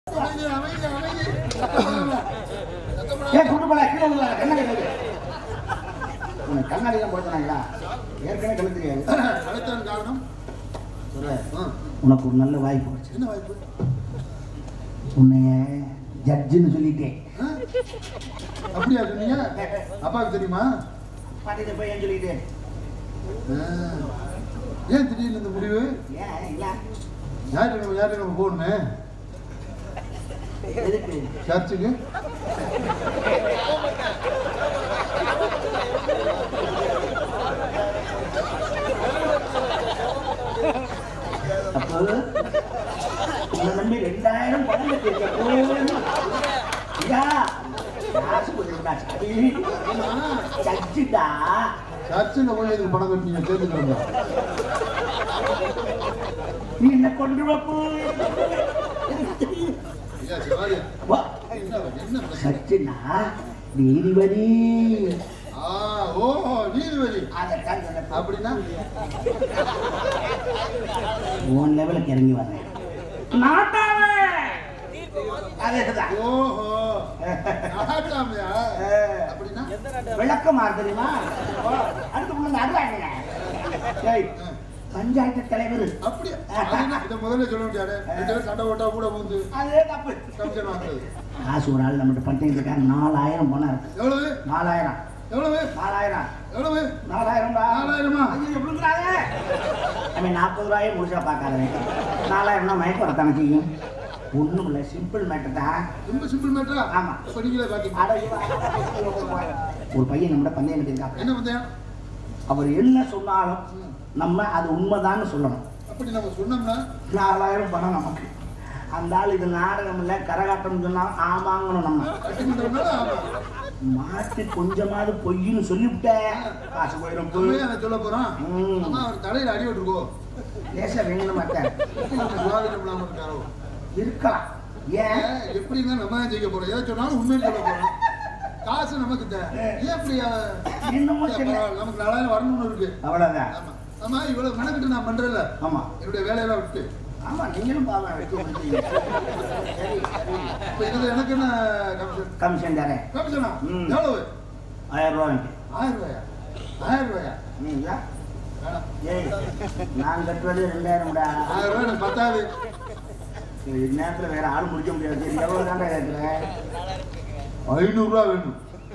அமைதி, அமைதி, அமைதி. ஏன் கொண்டு போல கீழே விழுவா, கண்ணாடி கழுவு. உனக்கு கண்ணாடி தான் போடுறாங்களா ஏற்கனவே கழு தெரியாது அழைத்ததன் காரணம் சொல்லு. ஆ, உனக்கு ஒரு நல்ல வாய்ப்பு கிடைச்சு என்ன வாய்ப்பு உன்னைய ஜட்ஜுன்னு சொல்லிட்டேன் ஆ? அப்படியா சொன்னீங்க அப்பாவுக்கு தெரியுமா பாட்டிட்டு போய் ஏன் சொல்லிட்டேன் ஆ. ஏன் திடீர்னு இந்த முடிவு ஏன் இல்ல ஞாயிற்றுக்கிழமை ஞாயிற்றுக்கிழமை போகணுமே எதுக்கு சர்ச்சுக்கு அப்போ உன்னை நம்பி ரெண்டாயிரம் பணம் கட்டிருக்க ஐயா காசு கொடுக்கா சரி ஜட்ஜுடா சர்ச்சில் போய் எதுக்கு பணம் கட்டினீங்க சேர்ந்துக்கிறோம் நீ என்ன கொண்டு வப்பு ஐயா சிவாஜி வா என்ன என்ன பிரச்சனை? சச்சுனா நீதிபதி ஆ ஓ நீதிபதி அதைத்தான் சொன்னேன். அப்படின்னா உன் லெவலுக்கு இறங்கி வர்றேன் நாட்டாவே அதேதான் ஓஹோ நாட்டாமையா அப்படின்னா விளக்கமா தெரியுமா அடுத்து முன்ன அடுவாங்க ஏய் பஞ்சாயத்து தலைவர் அப்படியா அது என்ன? இதை முதல்ல சொல்ல முடியாது ரெண்டு பேரும் சண்டை போட்டா கூட வந்து அதே தப்பு கமிஷன் வாங்குறது காசு ஒரு ஆள் நம்மகிட்ட பட்டியல் இருக்கா நாலாயிரம் பணம் இருக்கு எவ்வளவு நாலாயிரம் எவ்வளவு நாலாயிரம் எவ்வளவு நாலாயிரம் நாலாயிரமா? எப்படிங்கிறாங்க அவன் நாற்பது ரூபாயே முழுசா பார்க்காத நாலாயிரம்னா மயக்க வரத்தானே செய்யும் ஒண்ணும் இல்லை சிம்பிள் மேட்டர் தான் ரொம்ப சிம்பிள் மேட்டரா ஆமா. இப்ப நீங்களே பாத்தீங்க அட இவன் ஒரு பையன் நம்மகிட்ட பந்தயம் கட்டியிருக்கான் என்ன பந்தயம் அவர் என்ன சொன்னாலும் நம்ம அது உண்மைதான்னு சொல்லணும் அப்படி நம்ம சொன்னோம்னா நாலாயிரம் பணம் நமக்கு அந்த ஆள் இது நாடகம் இல்லை கரகாட்டம் சொன்னா ஆமாங்கணும் நம்ம கட்டுமன்றம்னால ஆமா மாற்றி கொஞ்சமாவது பொய்ன்னு சொல்லிவிட்டேன் காசு போயிடும் நம்ம போய் ஏன் அதை சொல்ல போறோம் ம். ஆமா அவர் தலையில அடி விட்டுருக்கோம் லேச வேணும் மாட்டேன் சுவாதினம் இல்லாம இருக்காரோ இருக்கலாம் ஏன் ஏன், எப்படின்னா நம்ம தான் ஜெயிக்க போறோம் எதை சொன்னாலும் உண்மைன்னு சொல்ல போறோம் காசு நமக்கு தான் ஏன் இப்படி அஹ், என்னமோ ஏன் சொல்ல பரவாயில்ல, நமக்கு நாலாயிரம் வரணும்னு இருக்கு அவ்வளவுதான் ஆமா ஆமா இவ்வளவு மெனக்கிட்டு நான் பண்றேன்ல ஆமா என்னுடைய வேலையெல்லாம் விட்டு ஆமா நீங்களும் பாவம் வெட்டி கொடுத்தீங்க. சரி சரி இப்ப இதுல எனக்கு என்ன கமிஷன் கமிஷன் தரேன் கமிஷனா ம். எவ்வளவு ஆயிரம் ரூபா வாங்கி ஆயிரம் ரூபாயா ஆயிரம் ரூபாயா நீங்களா வேணாம் ஏய் நான் கட்டுறது ரெண்டாயிரம்டா ஆயிரம் ரூபாய் எனக்கு பத்தாது நேரத்தில் வேற ஆள் முடிக்க முடியாது எவ்வளோ தாண்டா கேட்குறேன் ஐநூறு ரூபா வேணும்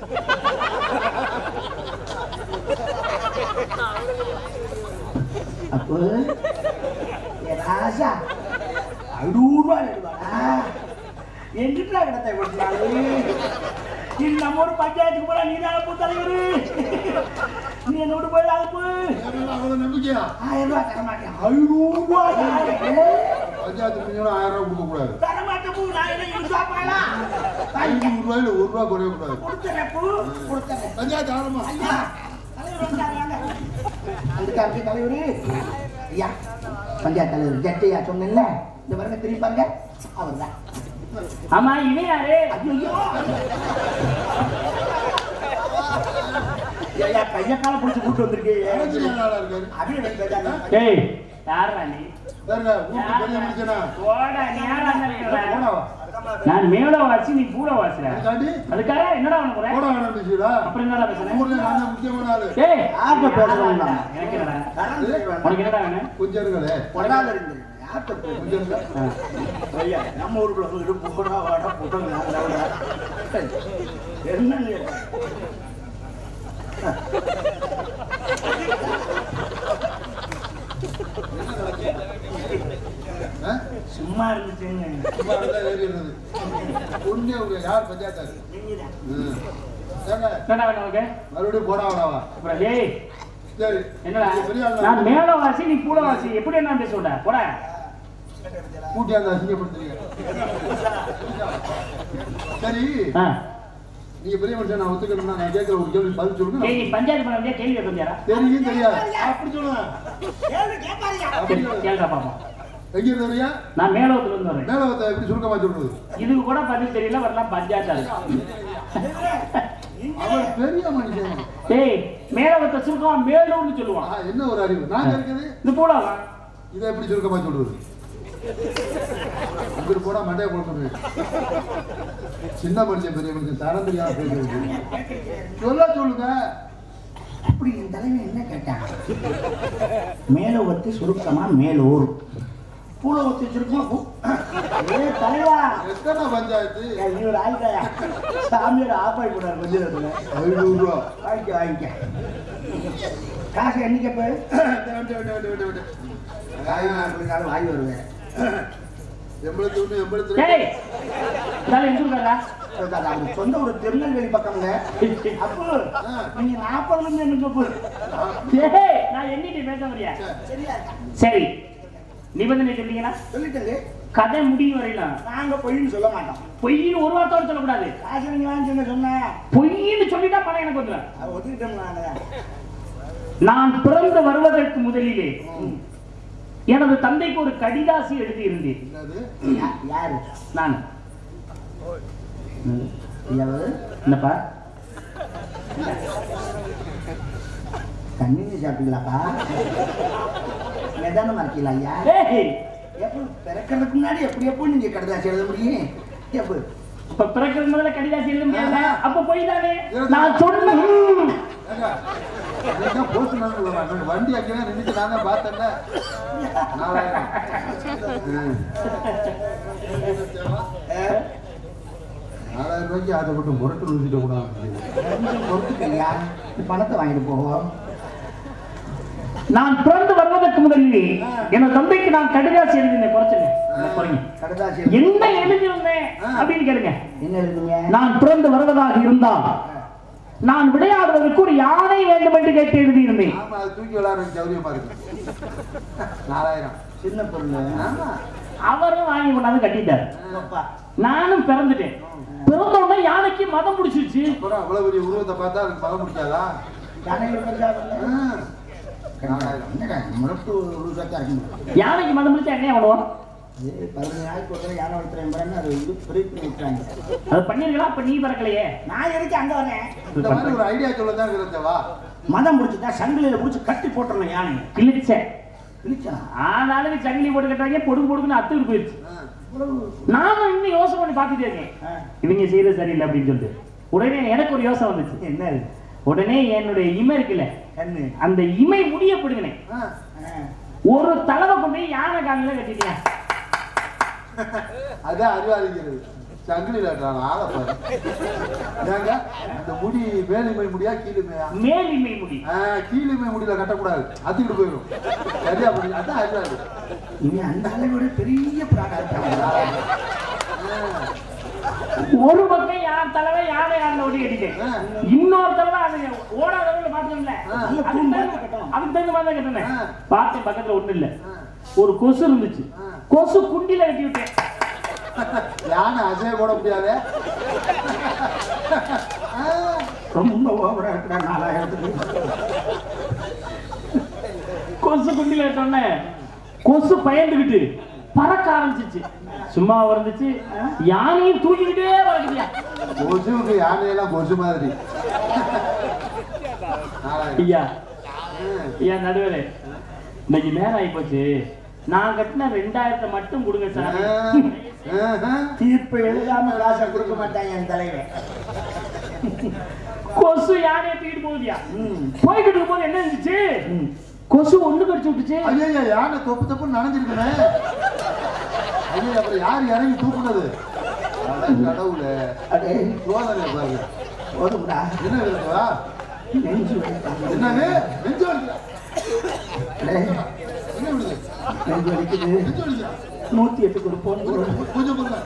அப்போ ஏ ராஜா ஐநூறுரூவா எழுதுவாடா எங்கிட்டா கிடத்தை கொடுத்தாரு இது நம்ம ஒரு பஞ்சாயத்துக்கு போல நீ தான் பூ தலைவர் நீ என்ன விட்டு போயிடாத போ என் மேல அவ்வளவு நம்பிக்கையா ஆயிரம் ரூபாய் தர மாட்டேன் ஐநூறுரூவா பஞ்சாயத்து மீனும் ஆயிரம் ரூபாய் கொடுக்க கூடாது தர மாட்டேன் பூ நான் என்ன இது சாப்பாடா ஐநூறு ரூபாயில ஒரு ரூபா குறைய கூடாது கொடுத்துறேன் பூ கொடுத்துறேன் பஞ்சாயத்து ஆரம்பமா ஐயா தலைவர் வந்தாரு, வாங்க. அதுக்காக தலைவரு ஐயா பஞ்சாயத்து தலைவர் ஜட்டையா சொன்னேன்ல இந்த பாருங்க திரும்பி பாருங்க அவர் தான் ஆமா இவன் யாரு ஐயோ ஐயா கைய கால பிடிச்சி கூட்டு வந்திருக்கீங்க அரசியல் ஆளா இருக்காரு அப்படியே வந்து கேட்டாங்க. டேய் யாரா நீ பாருங்க ஊருக்கு பெரிய மனுஷனா போடா நீ யாரா நினைக்கிற? போடாவா நான் மேல வாசி நீ கூட வாசுற அதுக்காண்டி அதுக்காக என்னடா உனக்கு குறை? போட வேணாம் பேசுவீங்களா அப்புறம் என்னடா பேசுறேன் ஊர்ல நான் தான் முக்கியமான ஆளு டேய் யார்கிட்ட பேசுறோம் நாம? எனக்கு என்னடா கரண்ட் சரி வேண்டாம். உனக்கு என்னடா வேணும் கொஞ்சம் இருங்களே பொடாத இருந்தது. யார்கிட்ட பேசுறோம்? கொஞ்சம் இருங்க ஐயா, நம்ம ஊருக்குள்ள வந்து புகழா வாடா புகழா வாடா. என்னங்க ஆ? சும்மா இருந்துச்சுங்க சும்மா இருந்தா ஏறிடுறது ஒண்ணே உங்க யார் பஞ்சாயத்தாரு நீங்கதான். ம். ஏங்க, என்னடா வேணும் உனக்கு மறுபடியும் போடா விடாவா அப்புறம் டேய் சரி என்னடா நீங்க பெரிய ஆளா நான் மேல வாசி நீ கூட வாசி எப்படி என்ன பேச விட்ட போடா கூட்டி அந்த அசிங்கப்படுத்துறீங்க சரி ஆ. நீங்க பெரிய மனுஷன் நான் ஒத்துக்கணும்னா நான் கேட்கிற ஒரு கேள்வி பதில் சொல்லுங்க டேய் நீ பஞ்சாயத்து பண்ண வந்தியா கேள்வி கேட்க வந்தியாடா தெரியும் தெரியாது அப்படி சொல்லுங்க கேளு, கேட்பாருயா. அப்படி சரி, சொல்லுங்க. கேளுடா பாப்போம் எங்க இருந்து வரியா நான் மேலோத்துல இருந்து வரேன் மேலவத்தை எப்படி சுருக்கமா சொல்றது இதுக்கு கூட பதில் தெரியல வரலாம் பஞ்சாயத்து அவர் பெரிய மனுஷன் டேய் மேலவத்தை சுருக்கமா மேலூர்னு சொல்லுவான் ஆ, என்ன ஒரு அறிவு நாங்க இருக்குது இது போடாவா இதை எப்படி சுருக்கமா சொல்றது இங்கிட்டு போனா மண்டையை கொடுத்துரு சின்ன மனுஷன் பெரிய மனுஷன் தரம் தெரியாம பேசுறது சொல்ல சொல்லுங்க அப்படி என் தலைவன் என்ன கேட்டான் மேல ஒத்தி சுருக்கமா மேலூர் பூல ஒத்தி சுருக்கமா பூ ஏ தலைவா எத்தனை பஞ்சாயத்து ஏய், நீ ஒரு ஆள்காயா சாமியோட ஆப்பாய் போனார் கொஞ்ச நேரத்துல ஐநூறு ரூபா வாங்கிக்க வாங்கிக்க காசு என்னைக்கு போய் காய் அப்படினாலும் வாங்கி வருவேன் எண்பத்தி ஒண்ணு எண்பத்தி டேய் ரெண்டு இதால எங்க இருக்காரா அது அவங்க சொந்த ஒரு திருநெல்வேலி பக்கம்ங்க அப்போ நீங்க நாற்பதுல இருந்து எனக்கு போ டேய் நான் எண்ணிட்டு பேச முடியா சரியா சரி நிபந்தனை சொன்னீங்கன்னா சொல்லிட்டது கதை முடியும் வரையிலும் நாங்க பொய்ன்னு சொல்ல மாட்டோம் பொய்ன்னு ஒரு வார்த்தையோட சொல்லக்கூடாது காசு நீங்க வாங்கிச்சுங்க சொன்னேன் பொய்ன்னு சொல்லிட்டா பணம் எனக்கு வந்துடும் அது ஒத்துக்கிட்டோம் நாங்க நான் பிறந்து வருவதற்கு முதலிலே எனது தந்தைக்கு ஒரு கடிதாசி எழுதியிருந்தேன் என்னது யா- யாரு நான் எவ்வளவு என்னப்பா தண்ணி சாப்பிட்டீங்களாப்பா நிதானமா இருக்கீங்களா ஐயா டேய் எப்போ பிறக்கிறதுக்கு முன்னாடி எப்படி எப்போ நீங்க கடைதாசி எழுத முடியும் எப்போ இப்ப பிறக்கிறது முதல்ல கடிதாசி எழுத முடியாது அப்ப போய் தானே நான் சொன்ன ம். ஏங்க, இதுதான் போஸ்ட் மேன் சொல்லுவாங்க. வண்டி அங்கேயே நின்னுட்டு நான் தான் பார்த்தேன்ல. நாலாயிரம். ம். நாலாயிரம் ரூபாய்க்கு அதை மட்டும் முரட்டு ஊசிட்ட கூடாது பொறுத்துக்கலையா பணத்தை வாங்கிட்டு போவோம் நான் பிறந்து வருவதற்கு முதலிலே எனது தந்தைக்கு நான் கடிதாசி எழுதினேன் குறைச்சுங்க குறைங்க கடைதாசி எழுத- என்ன எழுதியிருந்தேன் அப்படின்னு கேளுங்க என்ன எழுதுங்க நான் பிறந்து வருவதாக இருந்தால் நான் விளையாடுவதற்கு ஒரு யானை வேண்டும் என்று கேட்டு எழுதியிருந்தேன் ஆமா அது தூக்கி விளையாடுறது சௌரியமா இருக்கு நாலாயிரம் சின்ன பொருள் ஆமா அவரும் வாங்கி கொண்டாந்து கட்டிட்டார் அப்பா நானும் பிறந்துட்டேன் பிறந்த உடனே யானைக்கு மதம் பிடிச்சிருச்சு அப்புறம் அவ்வளவு பெரிய உருவத்தை பார்த்தா அதுக்கு பலம் முடிக்காதா யானைகள் பெருசாகல ம். நாலாயிரம் என்னடா முரட்டு லூசாத்தான் இருக்க முடியும் யானைக்கு மதம் பிடிச்சா என்ன பண்ணுவோம் அது பதினஞ்சு நாளைக்கு ஒரு தடவை யானை வளர்த்துறேன் பாருங்க அது வந்து பெரிய பண்ணி விட்டுறாங்க அது பண்ணிருக்கலாம் அப்ப நீ பிறக்கலையே நான் எதுக்கு அங்க வரேன் இந்த மாதிரி ஒரு ஐடியா சொல்ல தான் இருக்கிறதவா மதம் பிடிச்சிட்டா சங்கிலியில பிடிச்சி கட்டி போட்டுறணும் யானையை கிழிச்ச கிழிச்சா ஆனாலும் சங்கிலி போட்டு கட்டாங்க பொடுக்கு பொடுக்குன்னு அத்துக்கு போயிடுச்சு நானும் இன்னும் யோசனை பண்ணி பார்த்துட்டே இருக்கேன் இவங்க செய்யறது சரியில்லை அப்படின்னு சொல்லிட்டு உடனே எனக்கு ஒரு யோசனை வந்துச்சு என்ன இது? உடனே என்னுடைய இமை இருக்குல்ல கண்ணு அந்த இமை முடிய பிடுங்கினேன் ஆ. ஆ. ஒரு தலவை கொண்டு போய் யானை காலில் கட்டிட்டேன் அதான் அறிவாளிங்கிறது சங்கிலியில் கட்டுறாங்க ஆளை பாரு ஏங்க இந்த முடி மேலிமை முடியா கீழுமையா மேல் இமை முடி ஆ, கீழிமை முடியல கட்டக்கூடாது அத்திக்கிட்டு போயிடும் சரியா பண்ணி அதான் அறிவாளி இனி அந்த அளவோட பெரிய பிராடா இருக்காங்க ஒரு பக்கம் யார் தலைவை யானை காலில் ஒட்டி கட்டிட்டேன் ஆ. இன்னொரு தடவை அது ஓடாதவங்க பாத்துக்கல ஆ. அதுக்கு தகுந்த- அதுக்கு தகுந்த மாதிரி தான் கட்டினேன் ஆ. பார்த்தேன் பக்கத்துல ஒண்ணு இல்ல ஆ. ஒரு கொசு இருந்துச்சு ஆ. கொசு குண்டில கட்டி விட்டேன் யானை அசைய போட முடியாது ஆ. ரொம்ப ஓவரா இருக்கிறா நாலாயிரத்துக்கு கொசு குண்டில கட்டோன்னே கொசு பயந்துகிட்டு பறக்க ஆரம்பிச்சிச்சு சும்மா இருந்துச்சு யானையும் தூக்கிக்கிட்டே பறக்குதியா கொசுவுக்கு யானையெல்லாம் கொசு மாதிரி நாலாயிரம். ஐயா ம். ஐயா நடுவரே இன்னைக்கு நேரம் ஆகி போச்சு நான் கட்டின ரெண்டாயிரத்தை மட்டும் கொடுங்க சார் ஆ. ஆஹா. தீர்ப்பு எழுதாம காசை கொடுக்க மாட்டாங்க என் தலைவன் கொசு யானையை தூக்கிட்டு போகுதியா ம். போய்கிட்டு இருக்கும்போது என்ன இருந்துச்சு ம். கொசு ஒண்ணு கடிச்சு விட்டுச்சு ஐயா யானை தொப்பு தொப்புன்னு நனைஞ்சிருக்குமே ஐயா அப்புறம் யார் இறங்கி தூக்குனது அட கடவுளே அடே சோதனை பாருங்க போதும்டா என்ன இருக்குவா நெஞ்சு வலிக்குது. என்னது நெஞ்சு வலிக்குதா? அடே, என்ன விடுது நெஞ்சு வலிக்குது நெஞ்சு வலிக்குதா? நூத்தி எட்டுக்கு ஒரு போன் போடு. கொஞ்சம் பொறுங்க.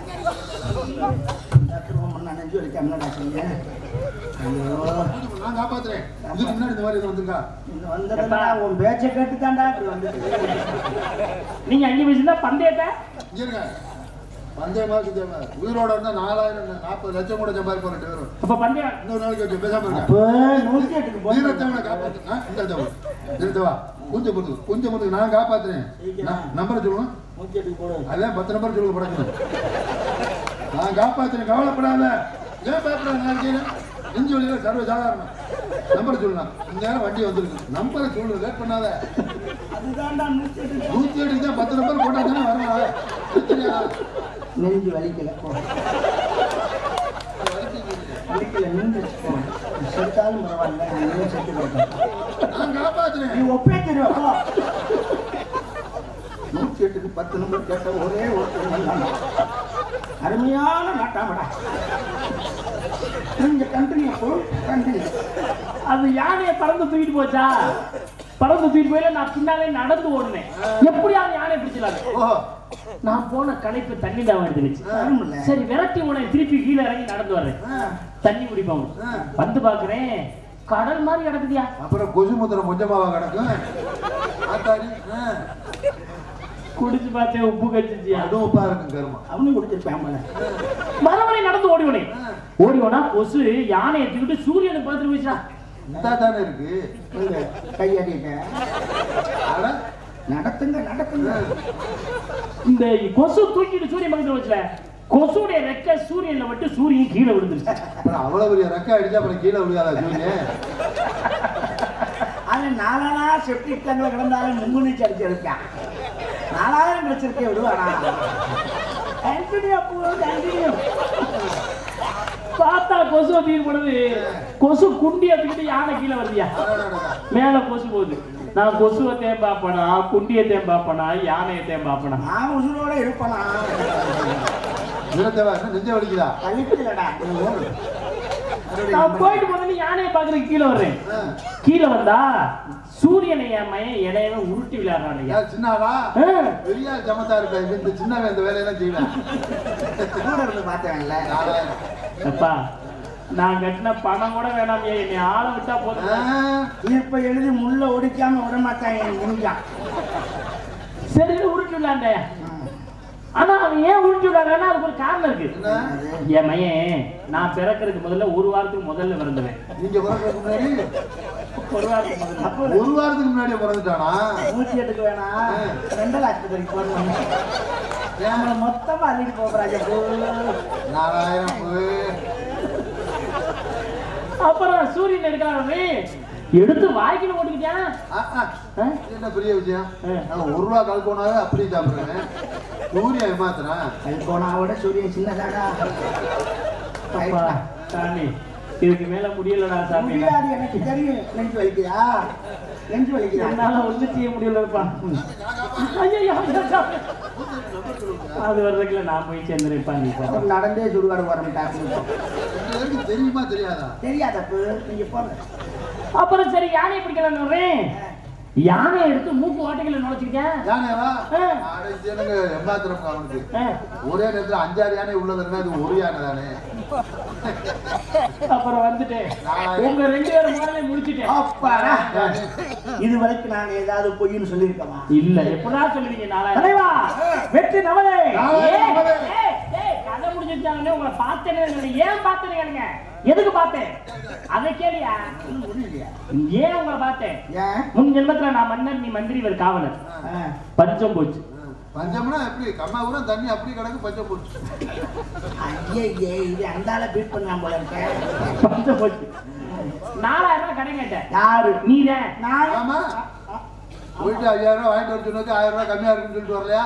டாக்டர் உன் முன்ன நெஞ்சு வலிக்க என்னடா செய்ய ஐயோ கொஞ்சம் பொறு, நான் காப்பாத்துறேன் இதுக்கு முன்னாடி இந்த மாதிரி எதுவும் வந்திருக்கா இது வந்ததுன்னா உன் பேச்சை கேட்டு தான்டா இப்படி வந்தது நீங்க அஞ்சு வயசுல பந்தயத்தை இங்க இருங்க பந்தயமா சுத்தமா உயிரோட இருந்தா நாலாயிரம் இல்ல, நாற்பது லட்சம் கூட சம்பாதிப்போம் ரெண்டு பேரும் அப்ப பந்தயம் இன்னொரு நாளைக்கு வச்சு பேசாம இருங்க அப்போ நூத்தி எட்டுக்கு போன் வீரத்தவனை காப்பாத்து ஆ, இந்த தவறு நிறுத்தவா கொஞ்சம் பொறுத்து கொஞ்சம் பொறுத்து நான் காப்பாத்துறேன் ந- நம்பரை சொல்லுங்க நூத்தி எட்டுக்கு போடு அதான் பத்து நம்பர் சொல்லுங்க படக்கணும் நான் காப்பாத்துறேன் கவலைப்படாத ஏன் பயப்படாத நான் இருக்கேன் நெஞ்சு வலியில சர்வ சாதாரணம் நம்பர் சொல்லலாம் இந்த நேரம் வண்டி வந்திருக்கு நம்பரை சொல்லு லேட் பண்ணாத அதுதான்டா நூத்தி எட்டு நூத்தி எட்டு தான் பத்து நம்பர் போட்டாங்கன்னா வரலாம் பிரச்சனையா நெஞ்சு வலிக்கல போ வலிக்கல நின்று போ செத்தாலும் பரவாயில்ல நீங்களும் செத்து போயிட்டேன் நான் காப்பாத்துறேன் நீ ஒப்பே தெரியும் போ நூத்தி எட்டுக்கு பத்து நம்பர் கேட்ட ஒரே ஒருத்தர் வந்தாங்க அருமையான நாட்டாமடா நீங்க கண்டினியூ போ கண்டினியூ அது யானையை பறந்து தூக்கிட்டு போச்சா பறந்து தூக்கிட்டு போயில நான் பின்னாலே நடந்து ஓடுனேன் எப்படியாவது யானை பிடிச்சிடலாம் ஓஹோ நான் போன களைப்பு தண்ணி தான் எடுத்துருச்சு வரும்ல சரி விரட்டி உடனே திருப்பி கீழே இறங்கி நடந்து வர்றேன் ஆ, தண்ணி குடிப்போம் ஆ. வந்து பாக்குறேன் கடல் மாதிரி கிடக்குதியா அப்புறம் கொசு முத்திரம் கொஞ்சமாவா கிடக்கும் ஆத்தாடி ஆ, குடிச்சு பார்த்தேன் உப்பு கச்சிச்சியா அதுவும் உப்பா இருக்கும் கருமா அவனும் குடிச்சிருப்பேன் போல மறுபடியும் நடந்து ஓடி ஓடி ஓடி ஓனா கொசு யானையை தூக்கிட்டு சூரியனுக்கு பார்த்துட்டு போயிச்சா இந்தா தானே இருக்கு இங்க கையடிக்க அட, நடத்துங்க நடத்துங்க இந்த கொசு தூக்கிட்டு சூரியன் பக்கத்துல வச்சுல கொசுடைய ரெக்க சூரியன்ல விட்டு சூரியன் கீழே விழுந்துருச்சு அப்புறம் அவ்வளவு பெரிய ரெக்கை அடிச்சா அப்புறம் கீழே விழுகாதா சூரியன் அவன் நாலானா செப்டிக் டேங்க்ல கிடந்தாலும் முங்கு நீச்சு அடிச்சிருக்கான் நாலாயிரம் கிடைச்சிருக்கே விடுவானா கண்டினியூ போ கண்டினியூ பார்த்தா கொசு தீர் போடுது கொசு குண்டி எடுத்துக்கிட்டு யானை கீழே வருதியா அடடடடா. மேல கொசு போகுது நான் கொசுவை தேன் பாப்பனா குண்டியை தேன் பாப்பனா யானையை தேன் பாப்பனா நான் உசுரோட இருப்பனா நிலத்தேவா என்ன நெஞ்ச வலிக்குதா கழிக்கலடா நான் போயிட்டு போனது யானையை பாக்குறதுக்கு கீழே வர்றேன் ஆ. கீழே வந்தா சூரியனை என் மையன் இடையவே உருட்டி விளையாடுறான் ஐயா யார் சின்னாவா ஆ. பெரிய ஜமத்தா இருக்கா இந்த சின்னவன் இந்த வேலையெல்லாம் செய்வேன் கூட இருந்து பார்த்தேன்ல நாலாயிரம் அப்பா நான் கட்டின பணம் கூட வேணாம் ஐயா என்னை ஆள விட்டா ஆ, போதும் இப்ப எழுதி முள்ள ஒடிக்காம விட மாட்டான் என் நெஞ்சான் சரி உருட்டி விளையாண்டேன் ஆனா அவன் ஏன் உருட்டி விளையாடுறான்னா அதுக்கு ஒரு காரணம் இருக்கு என்ன? என் மையன் நான் பிறக்கிறதுக்கு முதல்ல ஒரு வாரத்துக்கு முதல்ல பிறந்துவேன் நீங்க பிறக்கிறதுக்கு முன்னாடி ஒரு வாரத்துக்கு முதல்ல அப்போ ஒரு வாரத்துக்கு முன்னாடியே பிறந்துட்டானா நூத்தி எட்டுக்கு வேணாம் ரெண்டல் ஆஸ்பத்திரிக்கு போகணும் நம்மளை மொத்தமா அள்ளிட்டு போகிறாங்க நாலாயிரம் பு. அப்புறம் சூரியன் எடுக்கிறாரு எடுத்து வாய்க்குள்ள போட்டுக்கிட்டான் ஆ, ஆ. ஆ? இது என்ன பெரிய விஷயம் ஆ. நான் ஒரு ரூபா கல்போனாவே அப்படியே சாப்பிடுறேன் சூரியன் ஏமாத்துறேன் கல்போனாவோட சூரியன் சின்னதாடா அப்பா சாமி இதுக்கு மேல முடியலடா சாமி முடியாது எனக்கு தெரியும் நெஞ்சு வலிக்குதா நெஞ்சு வலிக்குதா என்னால ஒண்ணும் செய்ய முடியலப்பா ஐயையோ, ஐயோ, சாமி. அது வர்றதுக்குள்ள நான் போய் சேர்ந்துருப்பா நீ போ. அப்புறம் நடந்தே சுடுகாடு வரமாட்டாங்க ரெண்டு பேருக்கு தெரியுமா தெரியாதா தெரியாதப்பு நீங்க போங்க அப்புறம் சரி யானை பிடிக்கலாம்னு வர்றேன் யானை எடுத்து மூக்கு வாட்டைகளை நுழைச்சிக்கிட்டேன் யானைவா ஆ. அடைச்சனுங்க ஏமாத்துறோம் அவனுக்கு ஆ, ஒரே நேரத்துல அஞ்சாறு யானை உள்ளதுன்னா அது ஒரு யானை தானே அப்புறம் வந்துட்டேன் உங்க ரெண்டு பேரும் முதல்ல முடிச்சிட்டேன் அப்பாடா இது வரைக்கும் நான் ஏதாவது பொய்ன்னு சொல்லியிருக்கமா இல்ல எப்படா சொல்லுவீங்க நாளாயிரம் தலைவா வெற்றி நமதே நாலாயிரம் நமதே. ஏய், ஏய், ஏய், கதை முடிஞ்சிருச்சாங்கன்னு உங்களை பார்த்தேன்னு சொன்னீங்க. ஏன் பார்த்தேன்னு கேளுங்க எதுக்கு பார்த்தேன் அதை கேளியா முடியலையா ஏன் உங்களை பார்த்தேன் ஏன் முன் ஜென்மத்துல நான் மன்னர் நீ மந்திரி இவர் காவலர் ஆ. பஞ்சம் போச்சு பஞ்சம்னா எப்படி கம்மா கூட தண்ணி அப்படி கிடக்கு பஞ்சம் போட்டு ஐயே இது அந்தால பீட் பண்ணலாம் போல இருக்கேன் பஞ்சம் போச்சு நாலாயிரம் ரூபாய் கடன் கேட்டேன் யாரு நீதான் நான் ஆமா போயிட்டு ஐயாயிரம் ரூபாய் வாங்கிட்டு வர சொன்னது ஆயிரம் ரூபாய் கம்மியா இருக்குன்னு சொல்லிட்டு வரலையா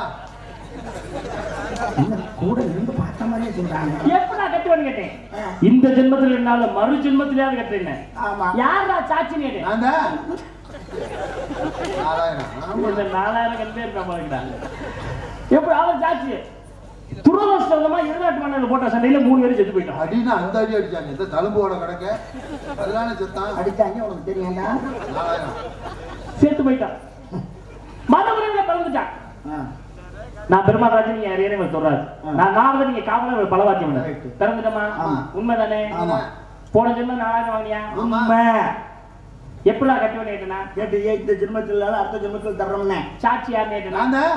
என்ன கூட இருந்து பார்த்த மாதிரியே சொல்றாங்க எப்படா கட்டுவேன்னு கேட்டேன் இந்த ஜென்மத்துல என்னால மறு ஜென்மத்திலேயாவது கட்டுறேன் ஆமா யாரா சாட்சி கேட்டேன் நான் தான் நாலாயிரம் ஆமா. இந்த நாலாயிரம் கண்டே இருப்பேன் பாருங்கடா எப்படி அவன் சாட்சி துரதிருஷ்டமா இருநாட்டு மன்னர்கள் போட்ட சண்டையில மூணு பேரும் செத்து போயிட்டான் அடின்னு அந்த அடி அடிச்சாங்க இந்த தழும்போட கிடக்க அதனால செத்தான் அடிச்சாங்க உனக்கு தெரியும்டா நாலாயிரம் செத்து போயிட்டான் மதமுறையில பிறந்துட்டான் ஆ. நான் பெருமாள் நீங்க அறியறே இவர் சொல்றாரு ஆ. நான் நாரத நீங்க காவலர் இவர் பலவாக்கியம் இல்ல Right. பிறந்துட்டமா ஆமா. உண்மைதானே ஆமா. போன ஜென்மம் நாலாயிரம் வாங்கினியா ஆமா. உண்மை எப்படா கட்டுவன் கேட்டனா கேட்டு ஏன் இந்த ஜென்மத்தில் இல்லாத அடுத்த ஜென்மத்தில் தர்றோம்னே சாட்சி யார் கேட்டனா நான் தான்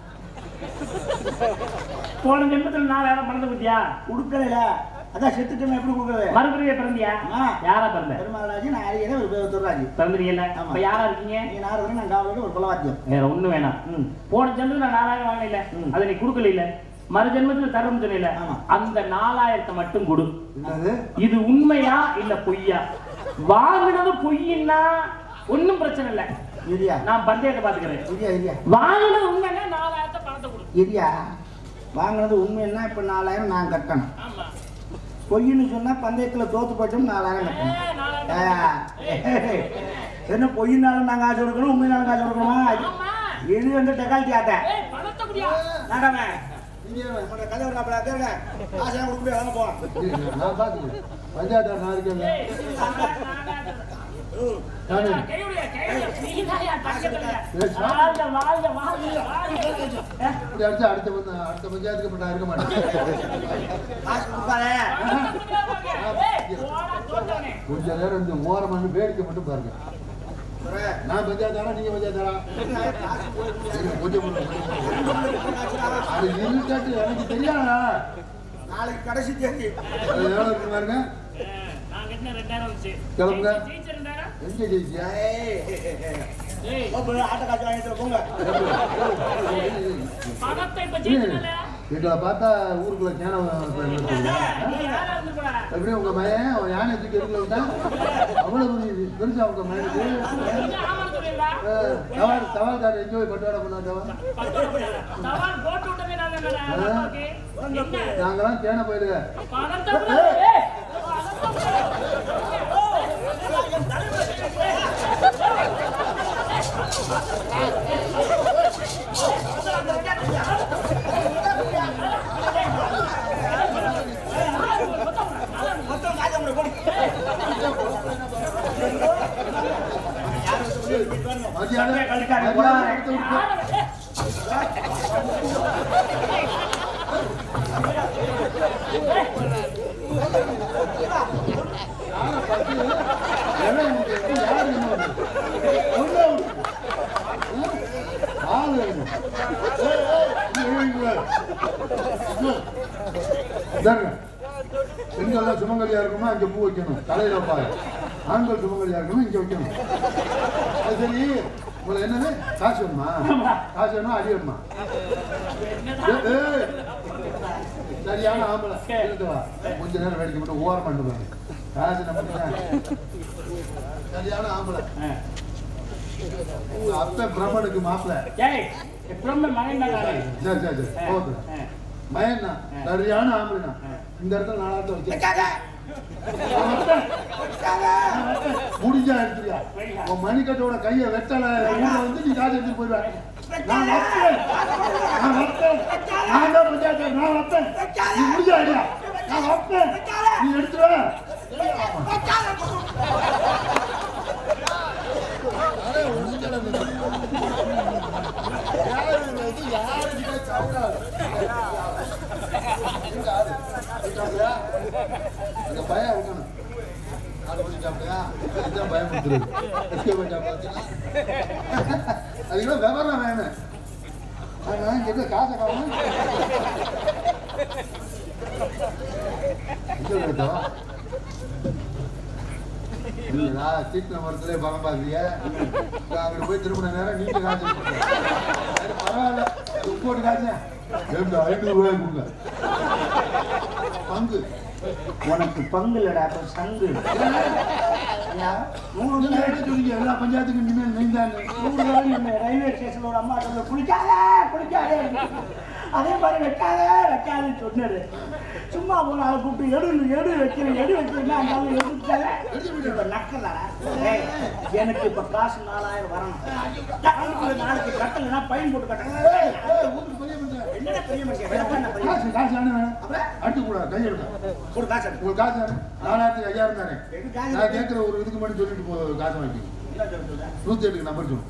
போன ஜென்மத்துல நாலாயிரம் பிறந்து குத்தியா கொடுக்கல அதான் செத்துட்டோம் எப்படி கொடுக்குறது மறுபடியும் பிறந்தியா ஆ. யாரா பிறந்த பெருமாளாஜி நான் அரியனே ஒரு பேர் துர்ராஜி பிறந்தீங்கல்ல ஆமா. இப்ப யாரா இருக்கீங்க நீ நாரதன் நான் காவலோட ஒரு குலவாத்தியம் வேற ஒண்ணு வேணாம் ம் போன ஜென்மத்துல நான் நாலாயிரம் வாங்கல ம். அதை நீ கொடுக்கல இல்ல மறு ஜென்மத்துல தரும் சொன்னீல ஆமா. அந்த நாலாயிரத்தை மட்டும் கொடு என்னது இது உண்மையா இல்ல பொய்யா வாங்கினது பொய்யின்னா ஒண்ணும் பிரச்சனை இல்ல இரியா நான் பந்தயத்தை பாத்துக்கிறேன் இரியா இரியா வாங்கினது உண்மைன்னா நாலாயிரத்தை பணத்தை கொடு இரியா வாங்கினது உண்மைன்னா இப்போ நாலாயிரம் நான் கட்டணும் ஆமா பொய்ன்னு சொன்னா பந்தயத்தில் தோத்து போய்ட்டும் நாலாயிரம் கட்டணும் ஏ, நாலாயிரம் ஏ, என்ன பொய்யினாலும் நாங்கள் காசு கொடுக்கணும் உண்மையினாலும் காசு கொடுக்கணுமா ஆமா. இது வந்து டெக்காலிட்டி ஆட்டேன் ஏய், பணத்தை குடியா நாடாமே நீங்க நம்மளோட கதை ஒரு அப்படி கேளுங்க ஆசையாக கொடுக்க முடியாது வாங்க போவோம் நான் பாத்துக்கிறேன் பஞ்சாயத்து நான் இருக்கேன் ஏய், நாலாயிரம், நாலாயிரம். நானு கையுடைய, கையுடைய, நீதாயா தங்கத்துல. வாழ்க, வாழ்க, வாழ்க, வாழ்க. இப்படி அடிச்சா அடுத்த பந்த- அடுத்த பஞ்சாயத்துக்கு இப்ப நான் இருக்க மாட்டேன் காசு கொடுப்பாரு ஏய், போடா, தோத்தவனே. கொஞ்ச நேரம் இந்த ஓரமான வேடிக்கை மட்டும் பாருங்க நான் பஞ்சாயத்தாரா நீங்க பஞ்சாயத்தாரா இருங்க, கொஞ்சம் பொறுங்க, கொஞ்சம் பொறுங்க. அது இருக்காட்டு எனக்கு தெரியாதா நாளைக்கு கடைசி தேதி அது எவ்வளவு இருக்கு பாருங்க நான் கட்டின ரெண்டாயிரம் வந்துச்சு. கிளம்புங்க. ஜெயிச்சு- ஜெயிச்ச ரெண்டாயிரம்? எங்க ஜெயிச்சியா ஏய், ஆட்டை காசு வாங்கிட்டு போங்க பணத்தை இப்ப ஜெயிச்சதுல, எங்களை பார்த்தா ஊருக்குள்ள கேன நீ யாரா இருந்து போடா? எப்படி உங்க மயன் அவன் யானை தூக்கி எடுக்கல விட்டான் அவ்வளவு பெரிய பெருசா உங்க மயனுக்கு நீங்க ஆமான்னு சொல்றீங்களா? அஹ், தவால் தவால் கார்டு எங்க போய் பட்டுவாட பண்ணாட்டவா பத்தோட போயிடாத. சவால் போட்டு விட்டதே நான் தானே, அப்பாவுக்கு. என்ன? நாங்கெல்லாம் கேன போயிடுங்க பணத்தை கூட- ஏய், பணத்தை மரியாதை கழிக்காத, மரியாதை போடாத. கொடுத்து விட்டு. யாரை பார்த்து, எவன் உனக்கு எப்படி யார் என்ன பண்ணுது? உள்ள விடு. ம்? ஆளு வேணும். ஏய், ஏய், இங்க, இங்க, இங்க. இந்தாங்க. பெண்கள்லாம் சுமங்கலியா இருக்கணும்னா அங்க பூ வைக்கணும் தலையில வைப்பாங்க ஆண்கள் சுமங்கலியா இருக்கணும் இங்க வைக்கணும் அது சரி உங்களை என்னது காசு வேணுமா காசு வேணுமா அடி வேணுமா ஏய், ஏய். சரியான ஆம்பளை இருந்து வா கொஞ்ச நேரம் வேடிக்கை மட்டும் ஓரம் பண்ணுவாங்க காசு நம்ம சரியான ஆம்பளை உங்க அப்ப பிரம்மனுக்கு மாப்பிள்ளை ஏய், எப்பவுமே மகன் தான் நானு. சரி சரி சரி போகுது மயன்னா சரியான ஆம்பளைனா இந்த இடத்துல நாலாவது வச்சு முடிஞ்சா எடுத்துறியா உன் மணிக்கட்டோட கையை வெட்டல ஊர்ல வந்து நீ காசு எடுத்துட்டு போயிடுவேன் நான் வைப்பேன் நான் வைப்பேன் நான் தான் பஞ்சாயத்து நான் வைப்பேன் நீ முடிஞ்சா இல்லையா நான் வைப்பேன் நீ எடுத்துருவ அந்த பயம் இருக்கணும் ஆடு பண்ணி சாப்பிட்டியா இதுதான் பயம் கொடுத்துருது எஸ்கே பண்ணி சாப்பிட்டா அதுக்கெல்லாம் விவரம் வேணும் ஆனால் இங்கே இருக்க காசை காணும் இல்லைடா சீட்டு மரத்துல பணம் பார்க்குறிய அங்கிட்டு போய் திரும்பின நேரம் நீங்க காசு எடுத்துக்கோ. சரி, பரவாயில்ல உப்போட்டு காசு எப்படி ஐநூறு ரூபாய் கொடுங்க பங்கு உனக்கு பங்கு இல்லடா அப்ப சங்கு ஐயா, நூறு நீங்க நாள் என்ன சொல்றீங்க எல்லா பஞ்சாயத்துக்கும் இனிமேல் நீங்க நூறு நாள் நம்ம ரயில்வே ஸ்டேஷன்ல ஒரு அம்மா சொல்ல குளிக்காத குளிக்காத அதே மாதிரி வைக்காத வைக்காதுன்னு சொன்னாரு சும்மா ஒரு ஆளை கூப்பிட்டு எடு எடு வைக்கிறேன் எடு வைக்கிறேன்னா அந்த ஆளு எடுத்துட்டாங்க இப்ப நக்கலடா ஏய், எனக்கு இப்ப காசு நாலாயிரம் வரணும் நாளைக்கு நாளைக்கு கட்டலைன்னா பயன் போட்டு கட்டணும் ஊருக்கு பெரிய மனுஷன். என்னடா பெரிய மனுஷன் வேணப்பா என்ன பெரிய காசு காசு தானே வேணும் அப்புறம்? அடுத்து கூட கை எடுக்க ஒரு காசு எடு. உங்களுக்கு காசு வேணும் நாலாயிரத்தி ஐயாயிரம் தானே எது காசு நான் கேட்குற ஒரு இதுக்கு மட்டும் சொல்லிட்டு போ காசு வாங்கிக்கோங்க என்ன சொல்றது? நூத்தி எட்டுக்கு நம்பர் சொல்லு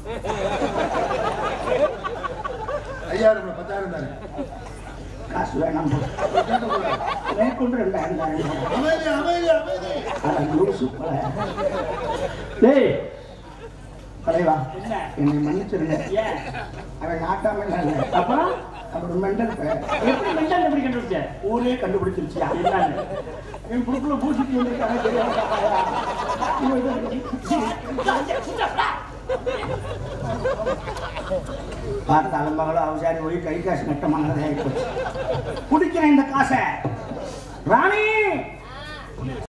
ஐயாயிரம் இல்ல, பத்தாயிரம் தானே காசு வேணாம் போ. அப்புறம் கேட்கக்கூடாது. மேற்கொண்டு ரெண்டாயிரம் தானே அமைதி அமைதி அமைதி அட லூசு பல. டேய், தலைவா என்ன? என்னை மன்னிச்சிருங்க ஏன்? அவன் நாட்டாம இல்லை அப்புறம் அவர் மெண்டல் பையன். எப்படி மென்டல் எப்படி கண்டுபிடிச்ச? ஊரே கண்டுபிடிச்சிருச்சியா என்னன்னு? என் புடுக்குள்ள பூசிட்டு வந்திருக்காங்க தெரியாம பார்த்தாலும் மகளும் அவசாரி போய் கை காசு நட்டமானதாக ஆகிப்போச்சு குடிக்கிறேன் இந்த காசை ராணி